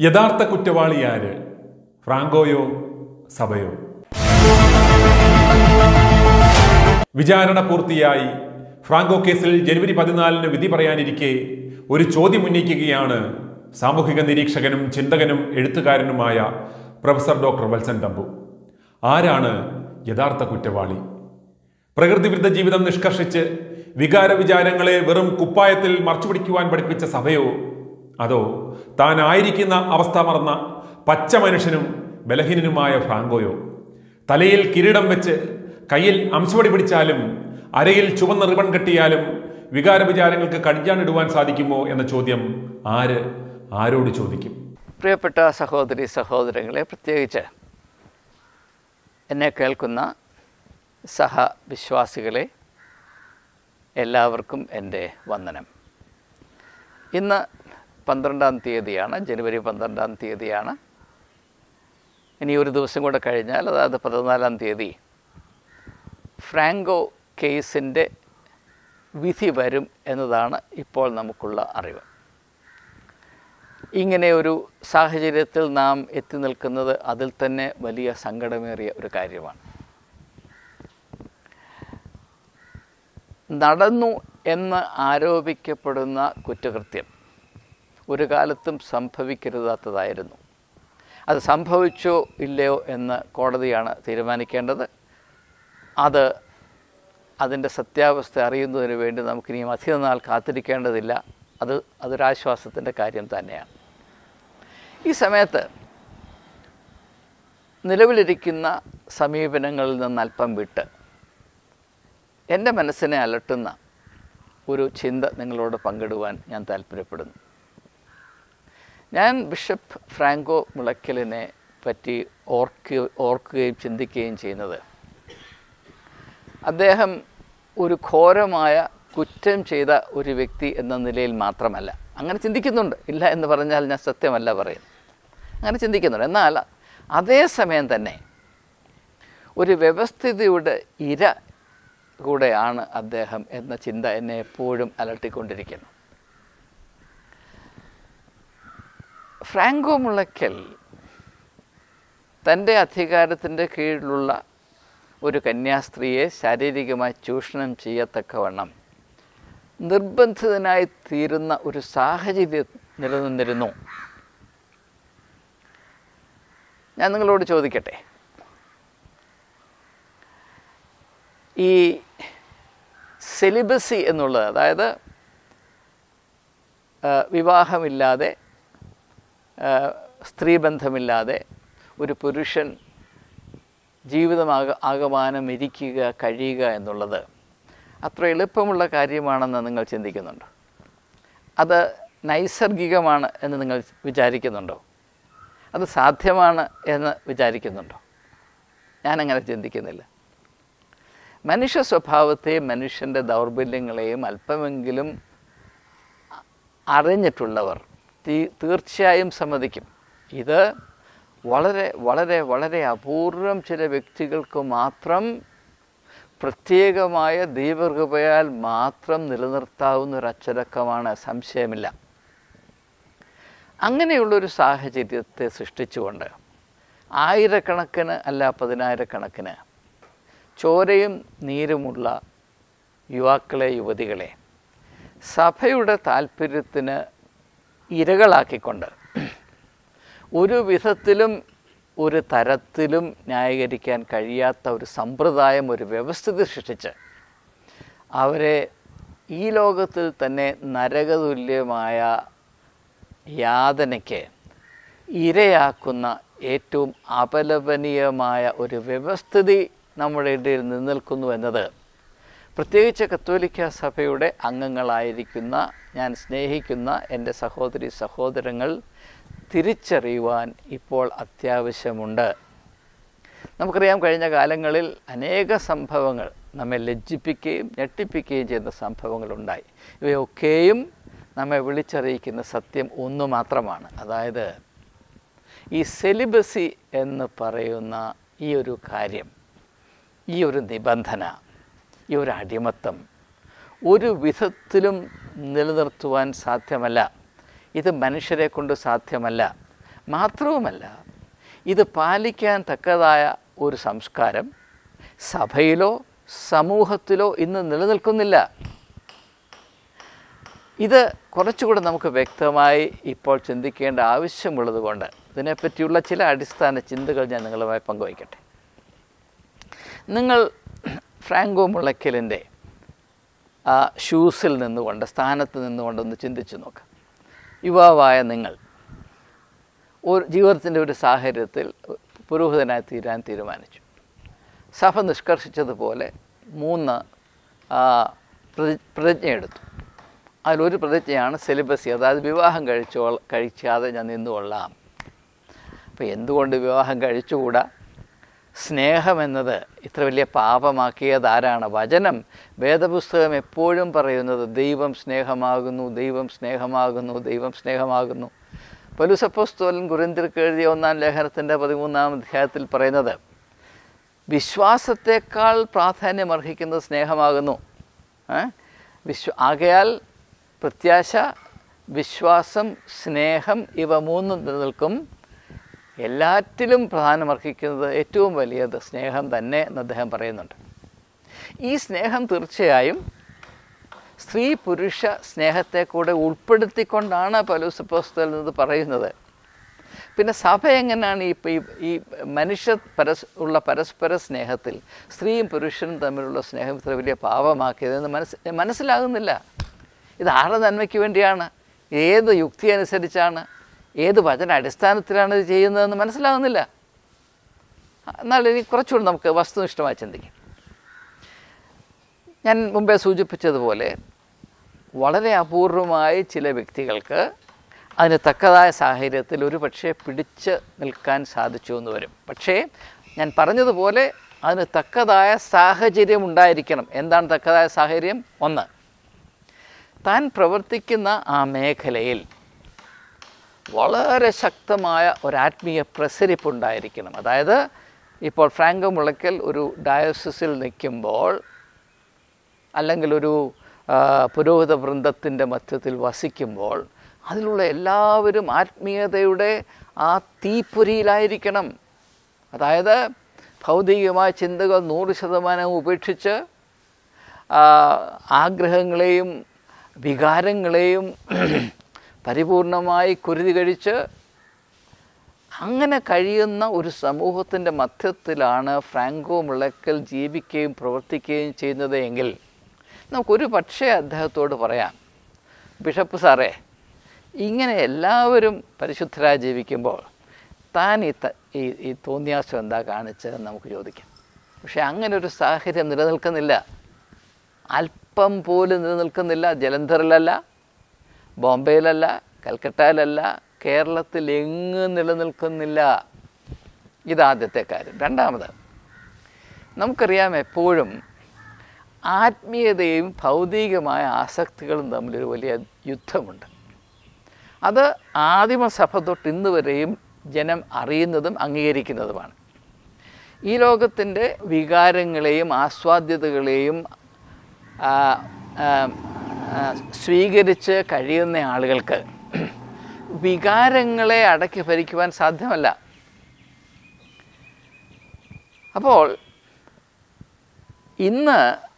യഥാർത്ഥ കുറ്റവാളി ആര് ഫ്രാങ്കോയോ സഭയോ വിചാരണ പൂർത്തിയായി ഫ്രാങ്കോ കേസിൽ ജനുവരി പതിനാലിന് വിധി പറയാനിരിക്കെ ഒരു ചോദ്യം ഉന്നയിക്കുകയാണ് സാമൂഹിക നിരീക്ഷകനും ചിന്തകനും എഴുത്തുകാരനുമായ പ്രൊഫസർ ഡോക്ടർ വത്സൻ തമ്പു ആരാണ് യഥാർത്ഥ കുറ്റവാളി പ്രകൃതിവിരുദ്ധ ജീവിതം നിഷ്കർഷിച്ച് വികാര വിചാരങ്ങളെ വെറും കുപ്പായത്തിൽ മറച്ചുപിടിക്കുവാൻ പഠിപ്പിച്ച സഭയോ അതോ താൻ ആയിരിക്കുന്ന അവസ്ഥ മറന്ന പച്ച മനുഷ്യനും ബലഹീനനുമായ ഫ്രാങ്കോയോ തലയിൽ കിരീടം വെച്ച് കയ്യിൽ അംശവടി പിടിച്ചാലും അരയിൽ ചുവന്ന റിബൺ കെട്ടിയാലും വികാര വിചാരങ്ങൾക്ക് കടിഞ്ഞാണിടുവാൻ സാധിക്കുമോ എന്ന ചോദ്യം ആര് ആരോട് ചോദിക്കും പ്രിയപ്പെട്ട സഹോദരി സഹോദരങ്ങളെ പ്രത്യേകിച്ച് എന്നെ കേൾക്കുന്ന സഹവിശ്വാസികളെ എല്ലാവർക്കും എൻ്റെ വന്ദനം ഇന്ന് പന്ത്രണ്ടാം തീയതിയാണ് ജനുവരി പന്ത്രണ്ടാം തീയതിയാണ് ഇനി ഒരു ദിവസം കൂടെ കഴിഞ്ഞാൽ അതായത് പതിനാലാം തീയതി ഫ്രാങ്കോ കേസിൻ്റെ വിധി വരും എന്നതാണ് ഇപ്പോൾ നമുക്കുള്ള അറിവ് ഇങ്ങനെ ഒരു സാഹചര്യത്തിൽ നാം എത്തി നിൽക്കുന്നത് അതിൽ തന്നെ വലിയ സങ്കടമേറിയ ഒരു കാര്യമാണ് നടന്നു എന്ന് ആരോപിക്കപ്പെടുന്ന കുറ്റകൃത്യം ഒരു കാലത്തും സംഭവിക്കരുതാത്തതായിരുന്നു അത് സംഭവിച്ചോ ഇല്ലയോ എന്ന് കോടതിയാണ് തീരുമാനിക്കേണ്ടത് അത് അതിൻ്റെ സത്യാവസ്ഥ അറിയുന്നതിന് വേണ്ടി നമുക്കിനിയും അധികം നാൾ കാത്തിരിക്കേണ്ടതില്ല അത് അതൊരാശ്വാസത്തിൻ്റെ കാര്യം തന്നെയാണ് ഈ സമയത്ത് നിലവിലിരിക്കുന്ന സമീപനങ്ങളിൽ നിന്ന് അല്പം വിട്ട് എൻ്റെ മനസ്സിനെ അലട്ടുന്ന ഒരു ചിന്ത നിങ്ങളോട് പങ്കിടുവാൻ ഞാൻ താല്പര്യപ്പെടുന്നു ഞാൻ ബിഷപ്പ് ഫ്രാങ്കോ മുളയ്ക്കലിനെ പറ്റി ഓർക്കുക ഓർക്കുകയും ചിന്തിക്കുകയും ചെയ്യുന്നത് അദ്ദേഹം ഒരു ഘോരമായ കുറ്റം ചെയ്ത ഒരു വ്യക്തി എന്ന നിലയിൽ മാത്രമല്ല അങ്ങനെ ചിന്തിക്കുന്നുണ്ട് ഇല്ല എന്ന് പറഞ്ഞാൽ ഞാൻ സത്യമല്ല പറയുന്നത് അങ്ങനെ ചിന്തിക്കുന്നുണ്ട് എന്നാൽ അതേസമയം തന്നെ ഒരു വ്യവസ്ഥിതിയുടെ ഇര കൂടെയാണ് അദ്ദേഹം എന്ന ചിന്ത എന്നെ എപ്പോഴും അലട്ടിക്കൊണ്ടിരിക്കുന്നു ഫ്രാങ്കോ മുളയ്ക്കൽ തൻ്റെ അധികാരത്തിൻ്റെ കീഴിലുള്ള ഒരു കന്യാസ്ത്രീയെ ശാരീരികമായി ചൂഷണം ചെയ്യത്തക്കവണ്ണം നിർബന്ധിതനായി തീരുന്ന ഒരു സാഹചര്യം നിലനിന്നിരുന്നു ഞാൻ നിങ്ങളോട് ചോദിക്കട്ടെ ഈ സെലിബസി എന്നുള്ളത് അതായത് വിവാഹമില്ലാതെ സ്ത്രീബന്ധമില്ലാതെ ഒരു പുരുഷൻ ജീവിതമാക ആകമാനം ഇരിക്കുക കഴിയുക എന്നുള്ളത് അത്ര എളുപ്പമുള്ള കാര്യമാണെന്ന് നിങ്ങൾ ചിന്തിക്കുന്നുണ്ടോ അത് നൈസർഗികമാണ് എന്ന് നിങ്ങൾ വിചാരിക്കുന്നുണ്ടോ അത് സാധ്യമാണ് എന്ന് വിചാരിക്കുന്നുണ്ടോ ഞാനങ്ങനെ ചിന്തിക്കുന്നില്ല മനുഷ്യ സ്വഭാവത്തെയും മനുഷ്യൻ്റെ ദൗർബല്യങ്ങളെയും അല്പമെങ്കിലും അറിഞ്ഞിട്ടുള്ളവർ തീ തീർച്ചയായും സമ്മതിക്കും ഇത് വളരെ വളരെ വളരെ അപൂർവം ചില വ്യക്തികൾക്ക് മാത്രം പ്രത്യേകമായ ദൈവകൃപയാൽ മാത്രം നിലനിർത്താവുന്ന ഒരു അച്ചടക്കമാണ് സംശയമില്ല അങ്ങനെയുള്ളൊരു സാഹചര്യത്തെ സൃഷ്ടിച്ചുകൊണ്ട് ആയിരക്കണക്കിന് അല്ല പതിനായിരക്കണക്കിന് ചോരയും നീരുമുള്ള യുവാക്കളെ യുവതികളെ സഭയുടെ താല്പര്യത്തിന് ഇരകളാക്കിക്കൊണ്ട് ഒരു വിധത്തിലും ഒരു തരത്തിലും ന്യായീകരിക്കാൻ കഴിയാത്ത ഒരു സമ്പ്രദായം ഒരു വ്യവസ്ഥിതി സൃഷ്ടിച്ച് അവരെ ഈ ലോകത്തിൽ തന്നെ നരകതുല്യമായ യാതനയ്ക്ക് ഇരയാക്കുന്ന ഏറ്റവും അപലപനീയമായ ഒരു വ്യവസ്ഥിതി നമ്മുടെ ഇടയിൽ നിലനിൽക്കുന്നു എന്നത് പ്രത്യേകിച്ച് കത്തോലിക്ക സഭയുടെ അംഗങ്ങളായിരിക്കുന്ന ഞാൻ സ്നേഹിക്കുന്ന എൻ്റെ സഹോദരി സഹോദരങ്ങൾ തിരിച്ചറിയുവാൻ ഇപ്പോൾ അത്യാവശ്യമുണ്ട് നമുക്കറിയാം കഴിഞ്ഞ കാലങ്ങളിൽ അനേക സംഭവങ്ങൾ നമ്മെ ലജ്ജിപ്പിക്കുകയും ഞെട്ടിപ്പിക്കുകയും ചെയ്യുന്ന സംഭവങ്ങളുണ്ടായി ഇവയൊക്കെയും നമ്മെ വിളിച്ചറിയിക്കുന്ന സത്യം ഒന്നു മാത്രമാണ് അതായത് ഈ സെലിബസി എന്ന് പറയുന്ന ഈ ഒരു കാര്യം ഈ ഒരു നിബന്ധന ഈ ഒരു അടിമത്തം ഒരു വിധത്തിലും നിലനിർത്തുവാൻ സാധ്യമല്ല ഇത് മനുഷ്യരെ കൊണ്ട് സാധ്യമല്ല മാത്രവുമല്ല ഇത് പാലിക്കാൻ തക്കതായ ഒരു സംസ്കാരം സഭയിലോ സമൂഹത്തിലോ ഇന്ന് നിലനിൽക്കുന്നില്ല ഇത് കുറച്ചുകൂടെ നമുക്ക് വ്യക്തമായി ഇപ്പോൾ ചിന്തിക്കേണ്ട ആവശ്യമുള്ളത് കൊണ്ട് ഇതിനെപ്പറ്റിയുള്ള ചില അടിസ്ഥാന ചിന്തകൾ ഞാൻ നിങ്ങളുമായി പങ്കുവയ്ക്കട്ടെ നിങ്ങൾ ഫ്രാങ്കോ മുളയ്ക്കലിൻ്റെ ആ ഷൂസിൽ നിന്നുകൊണ്ട് സ്ഥാനത്ത് നിന്നുകൊണ്ടൊന്ന് ചിന്തിച്ചു നോക്കാം യുവാവായ നിങ്ങൾ ഒരു ജീവിതത്തിൻ്റെ ഒരു സാഹചര്യത്തിൽ പുരോഹിതനായി തീരാൻ തീരുമാനിച്ചു സഭ നിഷ്കർഷിച്ചതുപോലെ മൂന്ന് ആ, പ്രതി- പ്രതിജ്ഞ എടുത്തു അതിലൊരു പ്രതിജ്ഞയാണ് സെലിബസി അതായത് വിവാഹം കഴിച്ചോ കഴിക്കാതെ ഞാൻ നിന്നുകൊള്ളാം അപ്പോൾ എന്തുകൊണ്ട് വിവാഹം കഴിച്ചുകൂടാ സ്നേഹം എന്നത് ഇത്ര വലിയ പാപമാക്കിയത് ആരാണ് വചനം വേദപുസ്തകം എപ്പോഴും പറയുന്നത് ദൈവം സ്നേഹമാകുന്നു ദൈവം സ്നേഹമാകുന്നു ദൈവം സ്നേഹമാകുന്നു പലുസപ്പോസ്തോലൻ കുറിന്തിർക്ക് എഴുതിയ ഒന്നാം ലേഖനത്തിൻ്റെ പതിമൂന്നാം അധ്യായത്തിൽ പറയുന്നത് വിശ്വാസത്തേക്കാൾ പ്രാധാന്യമർഹിക്കുന്നത് സ്നേഹമാകുന്നു ഏ? വിശ്വ ആകയാൽ പ്രത്യാശ വിശ്വാസം സ്നേഹം ഇവ മൂന്നും നിലനിൽക്കും എല്ലാറ്റിലും പ്രധാനമർഹിക്കുന്നത് ഏറ്റവും വലിയത് സ്നേഹം തന്നെ എന്ന് അദ്ദേഹം പറയുന്നുണ്ട് ഈ സ്നേഹം തീർച്ചയായും സ്ത്രീ പുരുഷ സ്നേഹത്തെ കൂടെ ഉൾപ്പെടുത്തിക്കൊണ്ടാണ് പലൂസപ്പോസ്തൽ എന്നത് പറയുന്നത് പിന്നെ സഭ എങ്ങനെയാണ് ഈ ഈ ഈ മനുഷ്യ പരസ് ഉള്ള പരസ്പര സ്നേഹത്തിൽ സ്ത്രീയും പുരുഷനും തമ്മിലുള്ള സ്നേഹം ഇത്ര വലിയ പാപമാക്കിയതെന്ന് മനസ്സ് മനസ്സിലാകുന്നില്ല ഇത് ആരുടെ നന്മയ്ക്ക് വേണ്ടിയാണ് ഏത് യുക്തി അനുസരിച്ചാണ് ഏത് വചന അടിസ്ഥാനത്തിലാണ് ഇത് ചെയ്യുന്നതെന്ന് മനസ്സിലാകുന്നില്ല എന്നാൽ ഇനി കുറച്ചുകൂടി നമുക്ക് വസ്തുനിഷ്ഠമായി ചിന്തിക്കാം ഞാൻ മുമ്പേ സൂചിപ്പിച്ചതുപോലെ വളരെ അപൂർവമായി ചില വ്യക്തികൾക്ക് അതിന് തക്കതായ സാഹചര്യത്തിൽ ഒരു പക്ഷേ പിടിച്ച് നിൽക്കാൻ സാധിച്ചു എന്ന് വരും പക്ഷേ ഞാൻ പറഞ്ഞതുപോലെ അതിന് തക്കതായ സാഹചര്യം ഉണ്ടായിരിക്കണം എന്താണ് തക്കതായ സാഹചര്യം ഒന്ന് താൻ പ്രവർത്തിക്കുന്ന ആ മേഖലയിൽ വളരെ ശക്തമായ ഒരാത്മീയ പ്രസരിപ്പുണ്ടായിരിക്കണം അതായത് ഇപ്പോൾ ഫ്രാങ്കോ മുളയ്ക്കൽ ഒരു ഡയോസിസിൽ നിൽക്കുമ്പോൾ അല്ലെങ്കിൽ ഒരു ആ, പുരോഹിത വൃന്ദത്തിൻ്റെ മധ്യത്തിൽ വസിക്കുമ്പോൾ അതിലുള്ള എല്ലാവരും ആത്മീയതയുടെ ആ തീപ്പൊരിയിലായിരിക്കണം അതായത് ഭൗതികമായ ചിന്തകൾ നൂറ് ശതമാനം ഉപേക്ഷിച്ച് ആ, ആഗ്രഹങ്ങളെയും വികാരങ്ങളെയും പരിപൂർണമായി കുരുതി കഴിച്ച് അങ്ങനെ കഴിയുന്ന ഒരു സമൂഹത്തിൻ്റെ മധ്യത്തിലാണ് ഫ്രാങ്കോ മുളയ്ക്കൽ ജീവിക്കുകയും പ്രവർത്തിക്കുകയും ചെയ്യുന്നത് എങ്കിൽ നമുക്കൊരു പക്ഷേ അദ്ദേഹത്തോട് പറയാം ബിഷപ്പ് സാറേ ഇങ്ങനെ എല്ലാവരും പരിശുദ്ധരായി ജീവിക്കുമ്പോൾ താൻ ഈ ത- ഈ ഈ തോന്നിയാസം എന്താ കാണിച്ചതെന്ന് നമുക്ക് ചോദിക്കാം പക്ഷേ അങ്ങനെ ഒരു സാഹചര്യം നിലനിൽക്കുന്നില്ല അല്പം പോലും നിലനിൽക്കുന്നില്ല ജലന്ധറിലല്ല ബോംബെയിലല്ല കൽക്കട്ടയിലല്ല കേരളത്തിൽ എങ്ങും നിലനിൽക്കുന്നില്ല ഇതാദ്യത്തെ കാര്യം രണ്ടാമത് നമുക്കറിയാം എപ്പോഴും ആത്മീയതയും ഭൗതികമായ ആസക്തികളും തമ്മിലൊരു വലിയ യുദ്ധമുണ്ട് അത് ആദിമസഭ തൊട്ട് ഇന്ന് വരെയും ജനം അറിയുന്നതും അംഗീകരിക്കുന്നതുമാണ് ഈ ലോകത്തിൻ്റെ വികാരങ്ങളെയും ആസ്വാദ്യതകളെയും ആ, ആ, ആ, സ്വീകരിച്ച് കഴിയുന്ന ആളുകൾക്ക് വികാരങ്ങളെ അടക്കി ഭരിക്കുവാൻ സാധ്യമല്ല അപ്പോൾ ഇന്ന്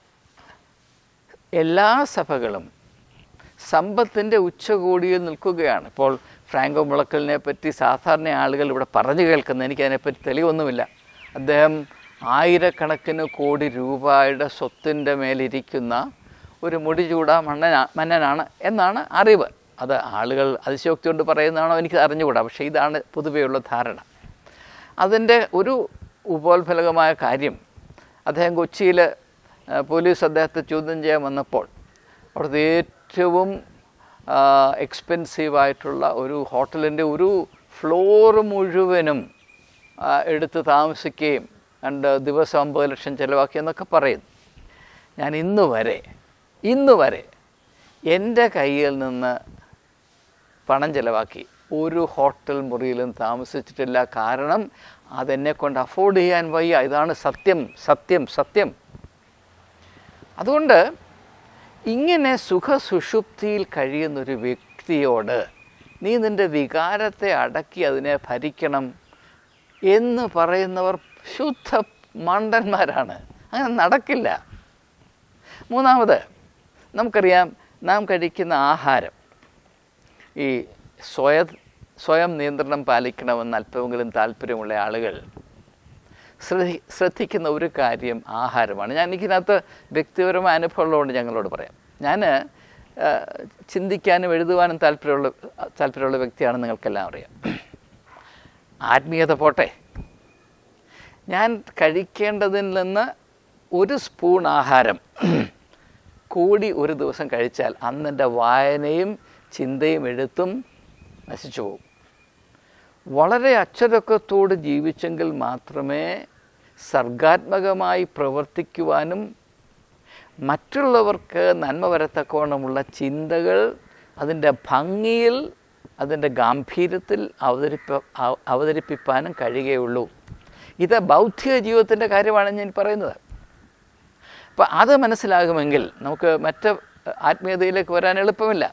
എല്ലാ സഭകളും സമ്പത്തിൻ്റെ ഉച്ചകോടിയിൽ നിൽക്കുകയാണ് ഇപ്പോൾ ഫ്രാങ്കോ മുളക്കലിനെ പറ്റി സാധാരണ ആളുകൾ ഇവിടെ പറഞ്ഞു കേൾക്കുന്ന എനിക്കതിനെപ്പറ്റി തെളിവൊന്നുമില്ല അദ്ദേഹം ആയിരക്കണക്കിന് കോടി രൂപയുടെ സ്വത്തിൻ്റെ മേലിരിക്കുന്ന ഒരു മുടിചൂട മണ്ണന മന്നനാണ് എന്നാണ് അറിവ് അത് ആളുകൾ അതിശയോക്തി കൊണ്ട് പറയുന്നതാണോ എനിക്ക് അറിഞ്ഞുകൂടാ പക്ഷേ ഇതാണ് പൊതുവെയുള്ള ധാരണ അതിൻ്റെ ഒരു ഉപോത്ഫലകമായ കാര്യം അദ്ദേഹം കൊച്ചിയിൽ ആ, പോലീസ് അദ്ദേഹത്തെ ചോദ്യം ചെയ്യാൻ വന്നപ്പോൾ അവിടുത്തെ ഏറ്റവും എക്സ്പെൻസീവായിട്ടുള്ള ഒരു ഹോട്ടലിൻ്റെ ഒരു ഫ്ലോർ മുഴുവനും ആ, എടുത്ത് താമസിക്കുകയും രണ്ട് ദിവസം അമ്പത് ലക്ഷം ചിലവാക്കി എന്നൊക്കെ പറയുന്നു ഞാൻ ഇന്ന് വരെ ഇന്ന് വരെ എൻ്റെ കയ്യിൽ നിന്ന് പണം ചിലവാക്കി ഒരു ഹോട്ടൽ മുറിയിലും താമസിച്ചിട്ടില്ല കാരണം അതെന്നെ കൊണ്ട് അഫോർഡ് ചെയ്യാൻ വയ്യ ഇതാണ് സത്യം സത്യം സത്യം അതുകൊണ്ട് ഇങ്ങനെ സുഖസുഷുപ്തിയിൽ കഴിയുന്നൊരു വ്യക്തിയോട് നീ നിൻ്റെ വികാരത്തെ അടക്കി അതിനെ ഭരിക്കണം എന്ന് പറയുന്നവർ ശുദ്ധ മണ്ടന്മാരാണ് അങ്ങനെ നടക്കില്ല മൂന്നാമത് നമുക്കറിയാം നാം കഴിക്കുന്ന ആഹാരം ഈ സ്വയ സ്വയം നിയന്ത്രണം പാലിക്കണമെന്ന് അല്പമെങ്കിലും താല്പര്യമുള്ള ആളുകൾ ശ്രദ്ധി ശ്രദ്ധിക്കുന്ന ഒരു കാര്യം ആഹാരമാണ് ഞാൻ എനിക്കിനകത്ത് വ്യക്തിപരമായ അനുഭവമുള്ളതുകൊണ്ട് ഞങ്ങളോട് പറയാം ഞാൻ ചിന്തിക്കാനും എഴുതുവാനും താല്പര്യമുള്ള താല്പര്യമുള്ള വ്യക്തിയാണെന്ന് നിങ്ങൾക്കെല്ലാം അറിയാം ആത്മീയത പോട്ടെ ഞാൻ കഴിക്കേണ്ടതിൽ നിന്ന് ഒരു സ്പൂൺ ആഹാരം കൂടി ഒരു ദിവസം കഴിച്ചാൽ അന്ന് എൻ്റെ വായനയും ചിന്തയും എഴുത്തും നശിച്ചു പോകും വളരെ അച്ചടക്കത്തോട് ജീവിച്ചെങ്കിൽ മാത്രമേ സർഗാത്മകമായി പ്രവർത്തിക്കുവാനും മറ്റുള്ളവർക്ക് നന്മ വരത്തക്കോണമുള്ള ചിന്തകൾ അതിൻ്റെ ഭംഗിയിൽ അതിൻ്റെ ഗാംഭീര്യത്തിൽ അവതരിപ്പ അവ- അവതരിപ്പിക്കാനും കഴിയുകയുള്ളൂ ഇത് ബൗദ്ധിക ജീവിതത്തിൻ്റെ കാര്യമാണ് ഞാൻ പറയുന്നത് അപ്പം അത് മനസ്സിലാകുമെങ്കിൽ നമുക്ക് മറ്റ് ആത്മീയതയിലേക്ക് വരാൻ എളുപ്പമില്ല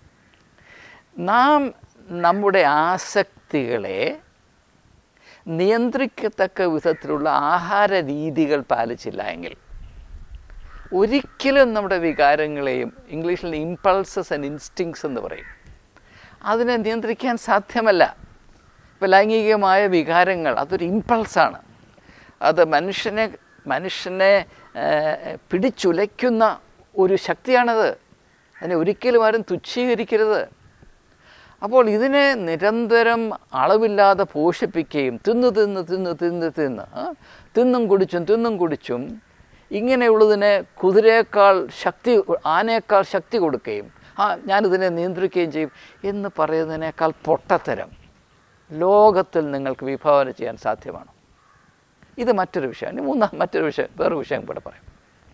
നാം നമ്മുടെ ആസക്തികളെ നിയന്ത്രിക്കത്തക്ക വിധത്തിലുള്ള ആഹാര രീതികൾ പാലിച്ചില്ല എങ്കിൽ ഒരിക്കലും നമ്മുടെ വികാരങ്ങളെയും ഇംഗ്ലീഷിൽ ഇമ്പൾസസ് ആൻഡ് ഇൻസ്റ്റിങ്സ് എന്ന് പറയും അതിനെ നിയന്ത്രിക്കാൻ സാധ്യമല്ല ഇപ്പോൾ ലൈംഗികമായ വികാരങ്ങൾ അതൊരു ഇമ്പൾസാണ് അത് മനുഷ്യനെ മനുഷ്യനെ ഏഹ്, പിടിച്ചുലയ്ക്കുന്ന ഒരു ശക്തിയാണത് അതിനെ ഒരിക്കലും ആരും തുച്ഛീകരിക്കരുത് അപ്പോൾ ഇതിനെ നിരന്തരം അളവില്ലാതെ പോഷിപ്പിക്കുകയും തിന്ന് തിന്ന് തിന്ന് തിന്ന് തിന്ന് ആ, തിന്നും കുടിച്ചും തിന്നും കുടിച്ചും ഇങ്ങനെയുള്ളതിനെ കുതിരയേക്കാൾ ശക്തി ആനയേക്കാൾ ശക്തി കൊടുക്കുകയും ആ ഞാനിതിനെ നിയന്ത്രിക്കുകയും ചെയ്യും എന്ന് പറയുന്നതിനേക്കാൾ പൊട്ടത്തരം ലോകത്തിൽ നിങ്ങൾക്ക് വിഭാവന ചെയ്യാൻ സാധ്യമാണ് ഇത് മറ്റൊരു വിഷയമാണ് ഇനി മൂന്നാം മറ്റൊരു വിഷയം വേറൊരു വിഷയം കൂടെ പറയാം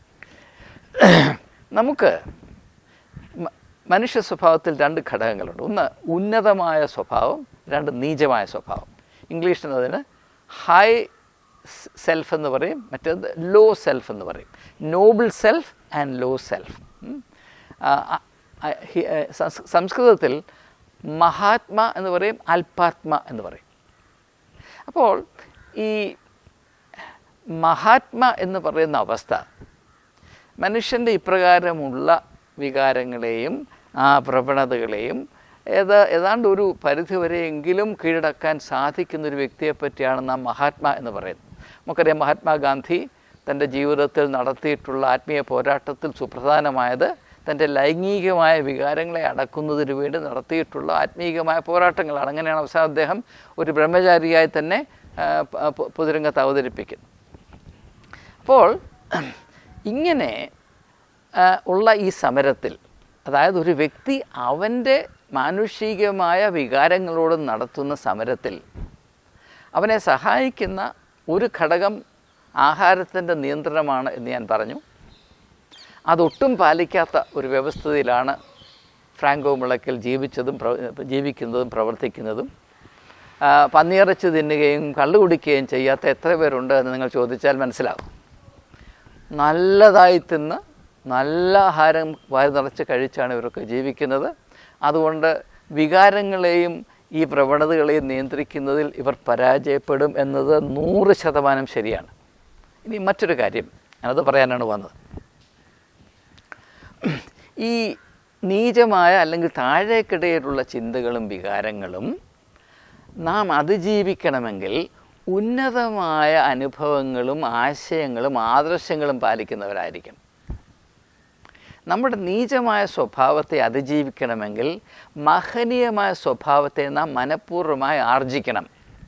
നമുക്ക് മ- മനുഷ്യ സ്വഭാവത്തിൽ രണ്ട് ഘടകങ്ങളുണ്ട് ഒന്ന് ഉന്നതമായ സ്വഭാവം രണ്ട് നീചമായ സ്വഭാവം ഇംഗ്ലീഷിൽ അതിന് ഹൈ സെൽഫ് എന്ന് പറയും മറ്റേത് ലോ സെൽഫ് എന്ന് പറയും noble self and low self സംസ്കൃതത്തിൽ മഹാത്മ എന്ന് പറയും അല്പാത്മ എന്ന് പറയും അപ്പോൾ ഈ മഹാത്മ എന്ന് പറയുന്ന അവസ്ഥ മനുഷ്യൻ്റെ ഇപ്രകാരമുള്ള വികാരങ്ങളെയും ആ പ്രവണതകളെയും ഏത് ഏതാണ്ട് ഒരു പരിധിവരെയെങ്കിലും കീഴടക്കാൻ സാധിക്കുന്ന ഒരു വ്യക്തിയെ പറ്റിയാണ് നാം മഹാത്മാ എന്ന് പറയുന്നത് നമുക്കറിയാം മഹാത്മാഗാന്ധി തൻ്റെ ജീവിതത്തിൽ നടത്തിയിട്ടുള്ള ആത്മീയ പോരാട്ടത്തിൽ സുപ്രധാനമായത് തൻ്റെ ലൈംഗികമായ വികാരങ്ങളെ അടക്കുന്നതിന് വേണ്ടി നടത്തിയിട്ടുള്ള ആത്മീയമായ പോരാട്ടങ്ങളാണ് അങ്ങനെയാണ് അവസാനം അദ്ദേഹം ഒരു ബ്രഹ്മചാരിയായി തന്നെ ആ, പ- പൊ- പൊതുരംഗത്ത് അവതരിപ്പിക്കുന്നത് അപ്പോൾ ഇങ്ങനെ ആ, ഉള്ള ഈ സമരത്തിൽ അതായത് ഒരു വ്യക്തി അവൻ്റെ മാനുഷികമായ വികാരങ്ങളോട് നടത്തുന്ന സമരത്തിൽ അവനെ സഹായിക്കുന്ന ഒരു ഘടകം ആഹാരത്തിൻ്റെ നിയന്ത്രണമാണ് എന്ന് ഞാൻ പറഞ്ഞു അതൊട്ടും പാലിക്കാത്ത ഒരു വ്യവസ്ഥതയിലാണ് ഫ്രാങ്കോ മുളയ്ക്കൽ ജീവിച്ചതും പ്രവ- ജീവിക്കുന്നതും പ്രവർത്തിക്കുന്നതും ആ, പന്നിയിറച്ചി തിന്നുകയും കള്ളു കുടിക്കുകയും ചെയ്യാത്ത എത്ര പേരുണ്ട് എന്ന് നിങ്ങൾ ചോദിച്ചാൽ മനസ്സിലാവും നല്ലതായി തിന്ന് നല്ല ആഹാരം വയറ് നിറച്ച് കഴിച്ചാണ് ഇവരൊക്കെ ജീവിക്കുന്നത് അതുകൊണ്ട് വികാരങ്ങളെയും ഈ പ്രവണതകളെയും നിയന്ത്രിക്കുന്നതിൽ ഇവർ പരാജയപ്പെടും എന്നത് നൂറ് ശതമാനം ശരിയാണ് ഇനി മറ്റൊരു കാര്യം ഞാനത് പറയാനാണ് വന്നത് ഈ നീചമായ അല്ലെങ്കിൽ താഴേക്കിടയിലുള്ള ചിന്തകളും വികാരങ്ങളും നാം അതിജീവിക്കണമെങ്കിൽ ഉന്നതമായ അനുഭവങ്ങളും ആശയങ്ങളും ആദർശങ്ങളും പാലിക്കുന്നവരായിരിക്കണം നമ്മുടെ നീചമായ സ്വഭാവത്തെ അതിജീവിക്കണമെങ്കിൽ മഹനീയമായ സ്വഭാവത്തെ നാം മനഃപൂർവ്വമായി ആർജിക്കണം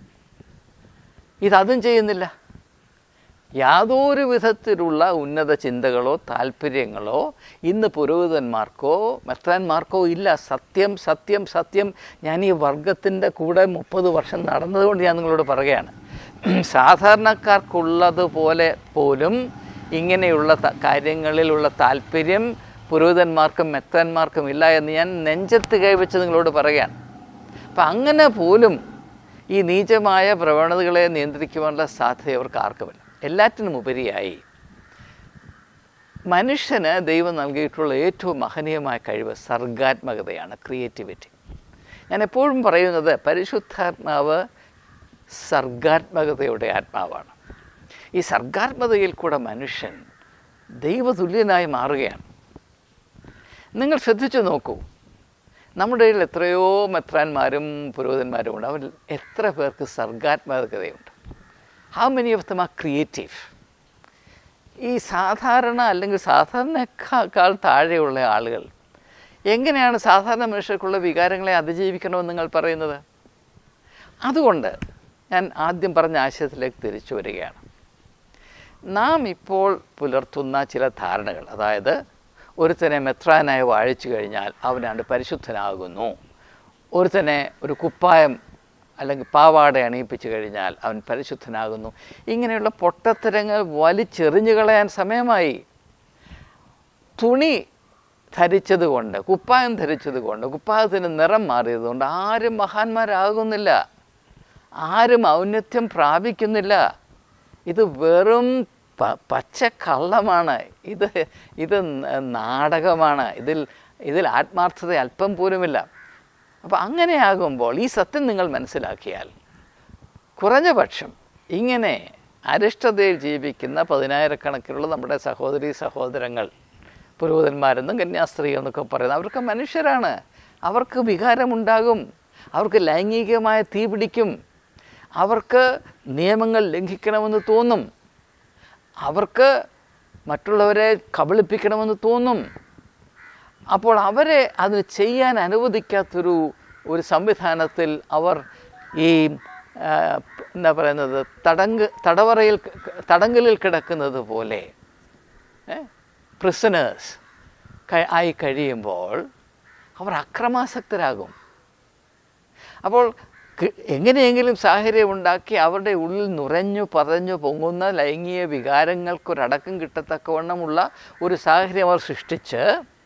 ഇതതും ചെയ്യുന്നില്ല യാതൊരു വിധത്തിലുള്ള ഉന്നത ചിന്തകളോ താല്പര്യങ്ങളോ ഇന്ന് പുരോഹിതന്മാർക്കോ മെത്രാന്മാർക്കോ ഇല്ല സത്യം സത്യം സത്യം ഞാൻ ഈ വർഗത്തിൻ്റെ കൂടെ മുപ്പത് വർഷം നടന്നതുകൊണ്ട് ഞാൻ നിങ്ങളോട് പറയുകയാണ് സാധാരണക്കാർക്കുള്ളതുപോലെ പോലും ഇങ്ങനെയുള്ള ത- കാര്യങ്ങളിലുള്ള താല്പര്യം പുരോഹിതന്മാർക്കും മെത്രാന്മാർക്കും ഇല്ല എന്ന് ഞാൻ നെഞ്ചത്ത് കൈവച്ച് നിങ്ങളോട് പറയുകയാണ് അപ്പം അങ്ങനെ പോലും ഈ നീചമായ പ്രവണതകളെ നിയന്ത്രിക്കുവാനുള്ള സാധ്യത അവർക്ക് ആർക്കുമില്ല എല്ലാറ്റിനും ഉപരിയായി മനുഷ്യന് ദൈവം നൽകിയിട്ടുള്ള ഏറ്റവും മഹനീയമായ കഴിവ് സർഗാത്മകതയാണ് ക്രിയേറ്റിവിറ്റി ഞാൻ എപ്പോഴും പറയുന്നത് പരിശുദ്ധാത്മാവ് സർഗാത്മകതയുടെ ആത്മാവാണ് ഈ സർഗാത്മകതയിൽ കൂടെ മനുഷ്യൻ ദൈവതുല്യനായി മാറുകയാണ് നിങ്ങൾ ശ്രദ്ധിച്ചു നോക്കൂ നമ്മുടെ ഇടയിൽ എത്രയോ മെത്രാന്മാരും പുരോഹിതന്മാരും ഉണ്ട് അവരിൽ എത്ര പേർക്ക് സർഗാത്മകതയുണ്ട് how many of them are creative ഈ സാധാരണ അല്ലെങ്കിൽ സാധാരണക്കാൾ താഴെയുള്ള ആളുകൾ എങ്ങനെയാണ് സാധാരണ മനുഷ്യർക്കുള്ള വികാരങ്ങളെ അതിജീവിക്കണമെന്ന് നിങ്ങൾ പറയുന്നത് അതുകൊണ്ട് ഞാൻ ആദ്യം പറഞ്ഞ ആശയത്തിലേക്ക് തിരിച്ചു വരികയാണ് നാം ഇപ്പോൾ പുലർത്തുന്ന ചില ധാരണകൾ അതായത് ഒരുത്തനെ മെത്രാനായി വാഴിച്ചു കഴിഞ്ഞാൽ അവനാണ്ട് പരിശുദ്ധനാകുന്നു ഒരുത്തനെ ഒരു കുപ്പായം അല്ലെങ്കിൽ പാവാട അണിയിപ്പിച്ചു കഴിഞ്ഞാൽ അവൻ പരിശുദ്ധനാകുന്നു ഇങ്ങനെയുള്ള പൊട്ടത്തരങ്ങൾ വലിച്ചെറിഞ്ഞു കളയാൻ സമയമായി തുണി ധരിച്ചത് കൊണ്ട് കുപ്പായം ധരിച്ചത് കൊണ്ട് കുപ്പായത്തിന് നിറം മാറിയതുകൊണ്ട് ആരും മഹാന്മാരാകുന്നില്ല ആരും ഔന്നത്യം പ്രാപിക്കുന്നില്ല ഇത് വെറും പ പച്ച കള്ളമാണ് ഇത് ഇത് നാടകമാണ് ഇതിൽ ഇതിൽ ആത്മാർത്ഥത അല്പം പോലുമില്ല അപ്പോൾ അങ്ങനെയാകുമ്പോൾ ഈ സത്യം നിങ്ങൾ മനസ്സിലാക്കിയാൽ കുറഞ്ഞ പക്ഷം ഇങ്ങനെ അരിഷ്ടതയിൽ ജീവിക്കുന്ന പതിനായിരക്കണക്കിനുള്ള നമ്മുടെ സഹോദരി സഹോദരങ്ങൾ പുരോഹിതന്മാരെന്നും കന്യാസ്ത്രീ എന്നൊക്കെ പറയുന്നത് അവർക്ക് മനുഷ്യരാണ് അവർക്ക് വികാരമുണ്ടാകും അവർക്ക് ലൈംഗികമായ തീ പിടിക്കും അവർക്ക് നിയമങ്ങൾ ലംഘിക്കണമെന്ന് തോന്നും അവർക്ക് മറ്റുള്ളവരെ കബളിപ്പിക്കണമെന്ന് തോന്നും അപ്പോൾ അവരെ അത് ചെയ്യാൻ അനുവദിക്കാത്തൊരു ഒരു സംവിധാനത്തിൽ അവർ ഈ ആ, എന്താ പറയുന്നത് തടങ്ക് തടവറയിൽ തടങ്കലിൽ കിടക്കുന്നത് പോലെ പ്രിസനേഴ്സ് ആയി കഴിയുമ്പോൾ അവർ അക്രമാസക്തരാകും അപ്പോൾ ക- എങ്ങനെയെങ്കിലും സാഹചര്യം ഉണ്ടാക്കി അവരുടെ ഉള്ളിൽ നുരഞ്ഞു പതഞ്ഞു പൊങ്ങുന്ന ലൈംഗിക വികാരങ്ങൾക്കൊരടക്കം കിട്ടത്തക്കവണ്ണമുള്ള ഒരു സാഹചര്യം അവർ സൃഷ്ടിച്ച്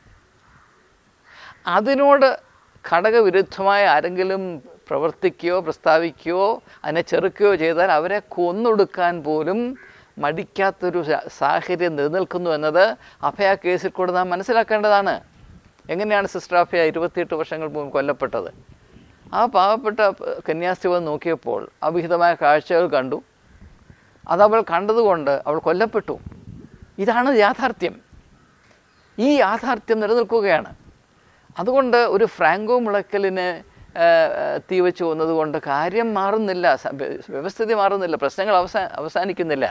അതിനോട് ഘടകവിരുദ്ധമായ ആരെങ്കിലും പ്രവർത്തിക്കുകയോ പ്രസ്താവിക്കുകയോ അതിനെ ചെറുക്കുകയോ ചെയ്താൽ അവരെ കൊന്നൊടുക്കാൻ പോലും മടിക്കാത്തൊരു സാ- സാഹചര്യം നിലനിൽക്കുന്നു എന്നത് അഭയ കേസിൽ കൂടെ നാം മനസ്സിലാക്കേണ്ടതാണ് എങ്ങനെയാണ് സിസ്റ്റർ അഭയ ഇരുപത്തിയെട്ട് വർഷങ്ങൾ മുമ്പ് കൊല്ലപ്പെട്ടത് ആ പാവപ്പെട്ട കന്യാസ്ത്രീ വന്ന് നോക്കിയപ്പോൾ അവിഹിതമായ കാഴ്ചകൾ കണ്ടു അതവൾ കണ്ടതുകൊണ്ട് അവൾ കൊല്ലപ്പെട്ടു ഇതാണ് യാഥാർത്ഥ്യം ഈ യാഥാർത്ഥ്യം നിലനിൽക്കുകയാണ് അതുകൊണ്ട് ഒരു ഫ്രാങ്കോ മുളയ്ക്കലിന് ആ, ആ, തീ വെച്ച് കൊന്നതുകൊണ്ട് കാര്യം മാറുന്നില്ല സ- വ്യവസ്ഥിതി മാറുന്നില്ല പ്രശ്നങ്ങൾ അവസാ അവസാനിക്കുന്നില്ല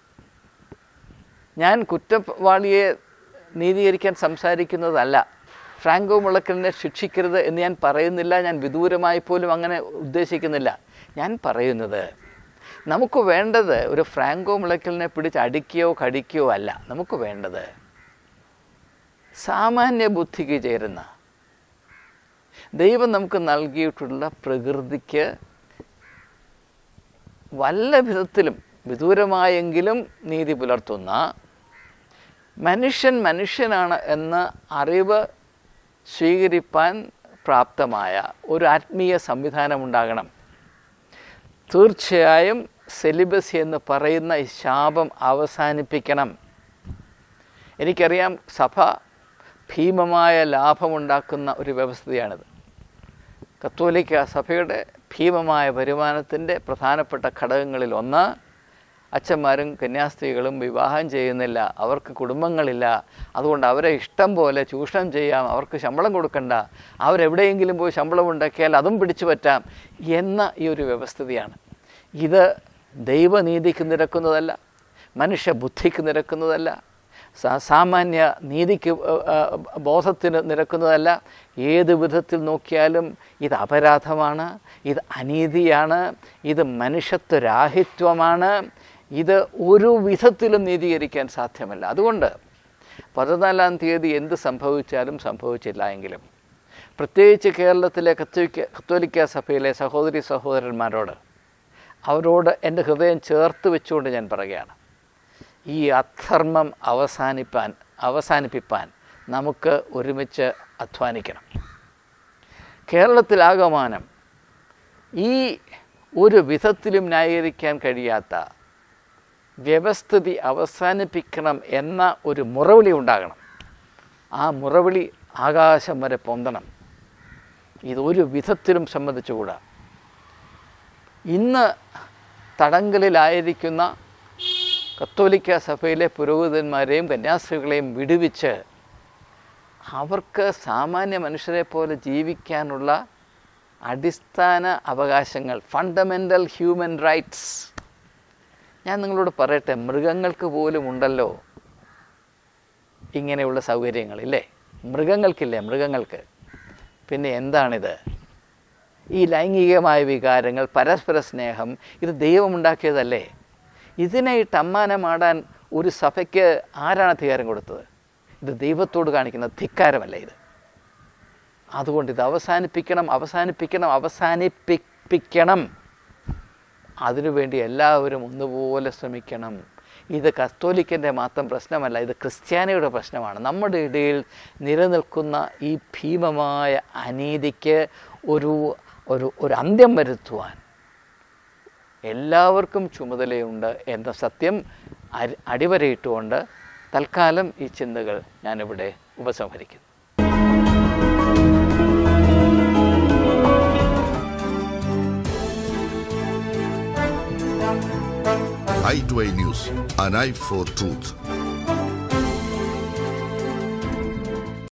ഞാൻ കുറ്റവാളിയെ നീതീകരിക്കാൻ സംസാരിക്കുന്നതല്ല ഫ്രാങ്കോ മുളക്കലിനെ ശിക്ഷിക്കരുത് എന്ന് ഞാൻ പറയുന്നില്ല ഞാൻ വിദൂരമായി പോലും അങ്ങനെ ഉദ്ദേശിക്കുന്നില്ല ഞാൻ പറയുന്നത് നമുക്ക് വേണ്ടത് ഒരു ഫ്രാങ്കോ മുളക്കലിനെ പിടിച്ച് അടിക്കുകയോ കടിക്കുകയോ അല്ല നമുക്ക് വേണ്ടത് സാമാന്യ ബുദ്ധിക്ക് ചേരുന്ന ദൈവം നമുക്ക് നൽകിയിട്ടുള്ള പ്രകൃതിക്ക് വല്ല വിധത്തിലും വിദൂരമായെങ്കിലും നീതി പുലർത്തുന്ന മനുഷ്യൻ മനുഷ്യനാണ് എന്ന അറിവ് സ്വീകരിപ്പാൻ പ്രാപ്തമായ ഒരു ആത്മീയ സംവിധാനം ഉണ്ടാകണം തീർച്ചയായും സെലിബസി എന്ന് പറയുന്ന ഈ ശാപം അവസാനിപ്പിക്കണം എനിക്കറിയാം സഭ ഭീമമായ ലാഭമുണ്ടാക്കുന്ന ഒരു വ്യവസ്ഥയാണിത് കത്തോലിക്ക സഭയുടെ ഭീമമായ വരുമാനത്തിൻ്റെ പ്രധാനപ്പെട്ട ഘടകങ്ങളിൽ ഒന്ന് അച്ഛന്മാരും കന്യാസ്ത്രീകളും വിവാഹം ചെയ്യുന്നില്ല അവർക്ക് കുടുംബങ്ങളില്ല അതുകൊണ്ട് അവരെ ഇഷ്ടം പോലെ ചൂഷണം ചെയ്യാം അവർക്ക് ശമ്പളം കൊടുക്കണ്ട അവരെവിടെയെങ്കിലും പോയി ശമ്പളം ഉണ്ടാക്കിയാൽ അതും പിടിച്ചു പറ്റാം എന്ന ഈ ഒരു വ്യവസ്ഥിതിയാണ് ഇത് ദൈവനീതിക്ക് നിരക്കുന്നതല്ല മനുഷ്യബുദ്ധിക്ക് നിരക്കുന്നതല്ല സാ- സാമാന്യ നീതിക്ക് ഏ, ഏ, ബോധത്തിന് നിരക്കുന്നതല്ല ഏത് വിധത്തിൽ നോക്കിയാലും ഇത് അപരാധമാണ് ഇത് അനീതിയാണ് ഇത് മനുഷ്യത്വരാഹിത്വമാണ് ഇത് ഒരു വിധത്തിലും നീതീകരിക്കാൻ സാധ്യമല്ല അതുകൊണ്ട് പതിനാലാം തീയതി എന്ത് സംഭവിച്ചാലും സംഭവിച്ചില്ല എങ്കിലും പ്രത്യേകിച്ച് കേരളത്തിലെ കത്തോലിക്ക കത്തോലിക്ക സഭയിലെ സഹോദരി സഹോദരന്മാരോട് അവരോട് എൻ്റെ ഹൃദയം ചേർത്ത് വെച്ചുകൊണ്ട് ഞാൻ പറയുകയാണ് ഈ അധർമ്മം അവസാനിപ്പാൻ അവസാനിപ്പിപ്പാൻ നമുക്ക് ഒരുമിച്ച് അധ്വാനിക്കണം കേരളത്തിലാകമാനം ഈ ഒരു വിധത്തിലും ന്യായീകരിക്കാൻ കഴിയാത്ത വ്യവസ്ഥിതി അവസാനിപ്പിക്കണം എന്ന ഒരു മുറവിളി ഉണ്ടാകണം ആ മുറവിളി ആകാശം വരെ പൊന്തണം ഇതൊരു വിധത്തിലും സമ്മതിച്ചുകൂടാ ഇന്ന് തടങ്കലിലായിരിക്കുന്ന കത്തോലിക്ക സഭയിലെ പുരോഹിതന്മാരെയും കന്യാസ്ത്രീകളെയും വിടുവിച്ച് അവർക്ക് സാമാന്യ മനുഷ്യരെ പോലെ ജീവിക്കാനുള്ള അടിസ്ഥാന അവകാശങ്ങൾ ഫണ്ടമെൻ്റൽ ഹ്യൂമൻ റൈറ്റ്സ് ഞാൻ നിങ്ങളോട് പറയട്ടെ മൃഗങ്ങൾക്ക് പോലും ഉണ്ടല്ലോ ഇങ്ങനെയുള്ള സൗകര്യങ്ങൾ ഇല്ലേ മൃഗങ്ങൾക്കില്ലേ മൃഗങ്ങൾക്ക് പിന്നെ എന്താണിത് ഈ ലൈംഗികമായ വികാരങ്ങൾ പരസ്പര സ്നേഹം ഇത് ദൈവമുണ്ടാക്കിയതല്ലേ ഇതിനെ ഇട്ട് അമ്മാനമാടാൻ ഒരു സഭയ്ക്ക് ആരാണ് അധികാരം കൊടുത്തത് ഇത് ദൈവത്തോട് കാണിക്കുന്ന ധിക്കാരമല്ല ഇത് അതുകൊണ്ട് ഇത് അവസാനിപ്പിക്കണം അവസാനിപ്പിക്കണം അവസാനിപ്പിക്കണം അതിനുവേണ്ടി എല്ലാവരും ഒന്നുപോലെ ശ്രമിക്കണം ഇത് കത്തോലിക്കൻ്റെ മാത്രം പ്രശ്നമല്ല ഇത് ക്രിസ്ത്യാനിയുടെ പ്രശ്നമാണ് നമ്മുടെ ഇടയിൽ നിലനിൽക്കുന്ന ഈ ഭീമമായ അനീതിക്ക് ഒരു ഒരു ഒരു അന്ത്യം വരുത്തുവാൻ എല്ലാവർക്കും ചുമതലയുണ്ട് എന്ന സത്യം അരി- അടിവരയിട്ടുകൊണ്ട് തൽക്കാലം ഈ ചിന്തകൾ ഞാനിവിടെ ഉപസംഹരിക്കുന്നു i2i News, an eye for truth.